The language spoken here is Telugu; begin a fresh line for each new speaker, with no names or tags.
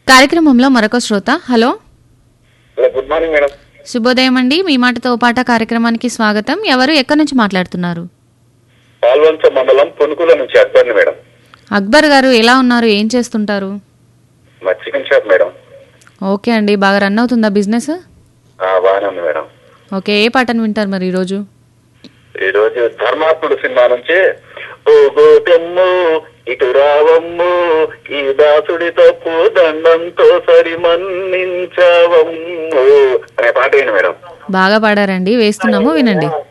కార్యక్రమంలో మరొక శ్రోత hello
hello good morning madam
శుభోదయం అండి మీ మాటతో పాట కార్యక్రమానికి స్వాగతం ఎవరు ఎక్కడి నుంచి మాట్లాడుతున్నారు
పాల్వంచ మండలం పొనుకుల నుంచి అక్బర్ని మేడం
అక్బర్ గారు ఎలా ఉన్నారు ఏం చేస్తుంటారు
మా చికెన్ షాప్ మేడం
ఓకే అండి బాగా రన్ అవుతుందా బిజినెస్
ఆ, బాగానే ఉంది మేడం
ఓకే ఏ పాటను వింటారు మరి ఈరోజు
ఈ రోజు ధర్మాత్ముడు సినిమా నుంచి ఓ గోటెమ్ము ఇటు రావమ్ము ఈ దాసుడి తప్పు దండంతో సరి మన్నించావమ్ము అనే పాట ఏంటి మేడం
బాగా పాడారండి వేస్తున్నాము వినండి